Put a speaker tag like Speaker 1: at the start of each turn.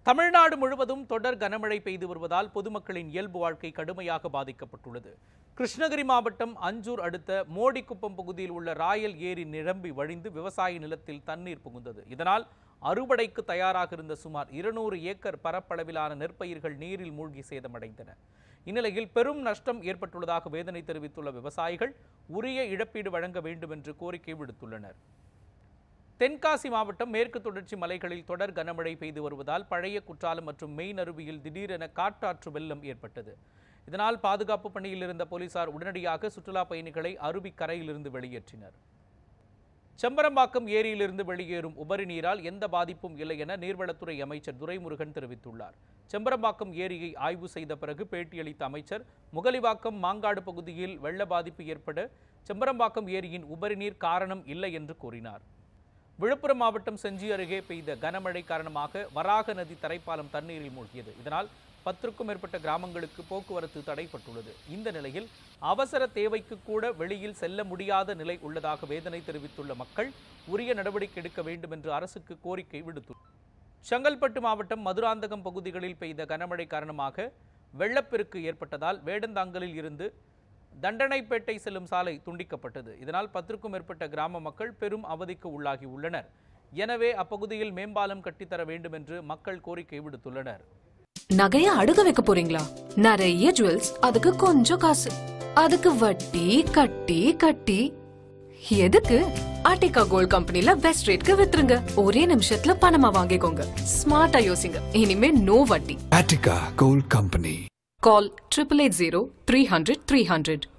Speaker 1: தமிழ்நாடு முழுவதும் தொடர் கனமழை பெய்து வருவதால் பொதுமக்களின் இயல்பு வாழ்க்கை கடுமையாக பாதிக்கப்பட்டுள்ளது கிருஷ்ணகிரி மாவட்டம் அஞ்சூர் அடுத்த மோடிக்குப்பம் பகுதியில் உள்ள ராயல் ஏரி நிரம்பி வழிந்து விவசாய நிலத்தில் தண்ணீர் புகுந்தது இதனால் அறுவடைக்கு தயாராக இருந்த சுமார் இருநூறு ஏக்கர் பரப்பளவிலான நெற்பயிர்கள் நீரில் மூழ்கி சேதமடைந்தன இந்நிலையில் பெரும் நஷ்டம் ஏற்பட்டுள்ளதாக வேதனை தெரிவித்துள்ள விவசாயிகள் உரிய இழப்பீடு வழங்க வேண்டும் என்று கோரிக்கை விடுத்துள்ளனர் தென்காசி மாவட்டம் மேற்கு தொடர்ச்சி மலைகளில் தொடர் கனமழை பெய்து வருவதால் பழைய குற்றாலம் மற்றும் மெய்நருவியில் திடீரென காட்டாற்று வெள்ளம் ஏற்பட்டது இதனால் பாதுகாப்பு பணியில் இருந்த போலீசார் உடனடியாக சுற்றுலா பயணிகளை அருவி கரையிலிருந்து வெளியேற்றினர் செம்பரம்பாக்கம் ஏரியிலிருந்து வெளியேறும் உபரி நீரால் எந்த பாதிப்பும் இல்லை என நீர்வளத்துறை அமைச்சர் துரைமுருகன் தெரிவித்துள்ளார் செம்பரம்பாக்கம் ஏரியை ஆய்வு செய்த பிறகு பேட்டியளித்த அமைச்சர் முகலிவாக்கம் மாங்காடு பகுதியில் வெள்ள பாதிப்பு ஏற்பட செம்பரம்பாக்கம் ஏரியின் உபரி நீர் காரணம் இல்லை என்று கூறினார் விழுப்புரம் மாவட்டம் செஞ்சி அருகே பெய்த கனமழை காரணமாக வராக நதி தரைப்பாலம் தண்ணீரில் மூழ்கியது இதனால் பத்திற்கும் மேற்பட்ட கிராமங்களுக்கு போக்குவரத்து தடைப்பட்டுள்ளது இந்த நிலையில் அவசர தேவைக்கு கூட வெளியில் செல்ல முடியாத நிலை உள்ளதாக வேதனை தெரிவித்துள்ள மக்கள் உரிய நடவடிக்கை எடுக்க வேண்டும் என்று அரசுக்கு கோரிக்கை விடுத்துள்ளனர் செங்கல்பட்டு மாவட்டம் மதுராந்தகம் பகுதிகளில் பெய்த கனமழை காரணமாக வெள்ளப்பெருக்கு ஏற்பட்டதால் வேடந்தாங்கலில் இருந்து தண்டனைப்பேட்டை செல்லும் சாலை துண்டிக்கப்பட்டது இதனால் பத்திற்கும் மேற்பட்ட கிராம மக்கள் பெரும் அவதிக்கு உள்ளாகி உள்ளனர் எனவே அப்பகுதியில் மேம்பாலம் கட்டித்தர வேண்டும் என்று மக்கள் கோரிக்கை விடுத்துள்ளனர்
Speaker 2: நகைய அடுக்க வைக்க போறீங்களா நிறைய ஜுவல்ஸ் அதுக்கு கொஞ்சம் காசு அதுக்கு வட்டி கட்டி கட்டி எதுக்கு ஆர்டிகா கோல்ட் கம்பெனில பெஸ்ட் ரேட்க்கு வித்துருங்க ஒரே நிமிஷத்துல பணமா வாங்கிக்கோங்க ஸ்மார்ட்டா யோசிங்க இனிமே நோ வட்டி
Speaker 3: Attica Gold Company.
Speaker 2: Call triple eight zero three hundred three hundred